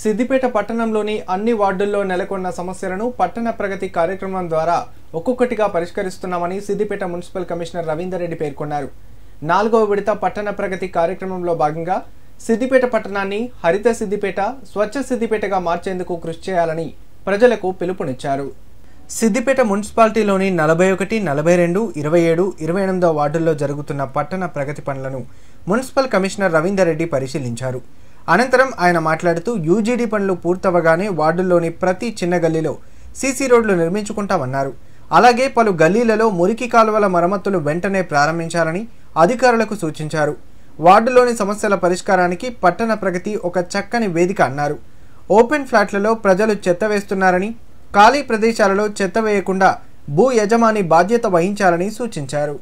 సిద్దిపేట పట్టణంలోని అన్ని వార్డుల్లో నెలకొన్న సమస్యలను పట్టణ ప్రగతి కార్యక్రమం ద్వారా ఒక్కొక్కటిగా పరిష్కరిస్తున్నామని సిద్దిపేట మున్సిపల్ కమిషనర్ రవీందర్ రెడ్డి పేర్కొన్నారు నాలుగవ విడత పట్టణ ప్రగతి కార్యక్రమంలో భాగంగా సిద్దిపేట పట్టణాన్ని హరిత సిద్దిపేట స్వచ్ఛ సిద్దిపేటగా మార్చేందుకు కృషి చేయాలని ప్రజలకు పిలుపునిచ్చారు సిద్దిపేట మున్సిపాలిటీలోని నలభై ఒకటి నలభై రెండు ఇరవై ఏడు ఇరవై ఎనిమిదో వార్డుల్లో జరుగుతున్న పట్టణ ప్రగతి పనులను మున్సిపల్ కమిషనర్ రవీందర్ రెడ్డి పరిశీలించారు అనంతరం ఆయన మాట్లాడుతూ యూజీడీ పనులు పూర్తవగానే వార్డుల్లోని ప్రతి చిన్న గల్లీలో సీసీ రోడ్లు నిర్మించుకుంటామన్నారు అలాగే పలు గల్లీలలో మురికి కాలువల మరమ్మతులు వెంటనే ప్రారంభించాలని అధికారులకు సూచించారు వార్డులోని సమస్యల పరిష్కారానికి పట్టణ ప్రగతి ఒక చక్కని వేదిక అన్నారు ఓపెన్ ఫ్లాట్లలో ప్రజలు చెత్త వేస్తున్నారని ఖాళీ ప్రదేశాలలో చెత్త వేయకుండా భూ యజమాని బాధ్యత వహించాలని సూచించారు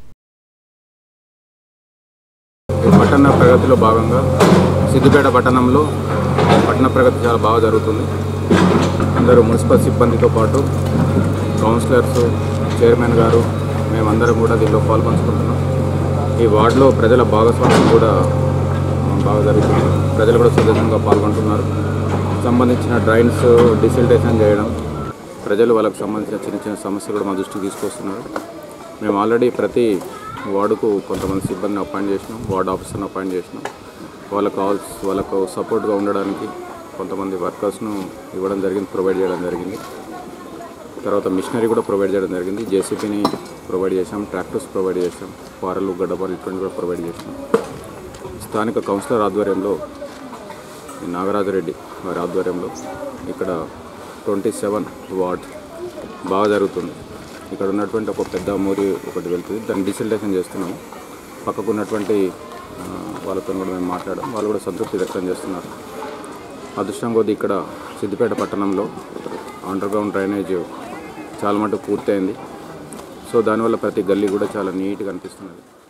పట్టణ ప్రగతిలో భాగంగా సిద్దిపేట పట్టణంలో పట్టణ ప్రగతి చాలా బాగా జరుగుతుంది అందరూ మున్సిపల్ సిబ్బందితో పాటు కౌన్సిలర్స్ చైర్మన్ గారు మేమందరం కూడా దీనిలో పాల్పంచుకుంటున్నాం ఈ వార్డులో ప్రజల భాగస్వామ్యం కూడా ఆ, బాగా జరుగుతుంది ప్రజలు కూడా సుదర్శనంగా పాల్గొంటున్నారు సంబంధించిన డ్రైన్స్ డిసిల్టేషన్ చేయడం ప్రజలు వాళ్ళకు సంబంధించిన చిన్న చిన్న సమస్యలు కూడా మా దృష్టికి తీసుకొస్తున్నారు మేము ఆల్రెడీ ప్రతి వార్డుకు కొంతమంది సిబ్బందిని అపాయింట్ చేసినాం వార్డ్ ఆఫీసర్ని అపాయింట్ చేసినాం వాళ్ళకు కావాల్సి వాళ్ళకు సపోర్ట్గా ఉండడానికి కొంతమంది వర్కర్స్ను ఇవ్వడం జరిగింది ప్రొవైడ్ చేయడం జరిగింది తర్వాత మిషనరీ కూడా ప్రొవైడ్ చేయడం జరిగింది జేసీబీని ప్రొవైడ్ చేసాం ట్రాక్టర్స్ ప్రొవైడ్ చేసాం పారలు గడ్డపారలు ఇటువంటి కూడా ప్రొవైడ్ చేసాం స్థానిక కౌన్సిలర్ ఆధ్వర్యంలో ఈ నాగరాజరెడ్డి వారి ఆధ్వర్యంలో ఇక్కడ ట్వంటీ సెవెన్ వార్డ్ బాగా జరుగుతుంది ఇక్కడ ఉన్నటువంటి ఒక పెద్ద మోరి ఒకటి వెళ్తుంది దాన్ని డిసిల్టేషన్ చేస్తున్నాము పక్కకు ఉన్నటువంటి ఆ, వాళ్ళతో కూడా మేము మాట్లాడాం వాళ్ళు కూడా సంతృప్తి వ్యక్తం చేస్తున్నారు అదృష్టం కొద్ది ఇక్కడ సిద్దిపేట పట్టణంలో అండర్ గ్రౌండ్ డ్రైనేజ్ చాలా మటుకు పూర్తయింది సో దానివల్ల ప్రతి గల్లీ కూడా చాలా నీట్గా అనిపిస్తున్నది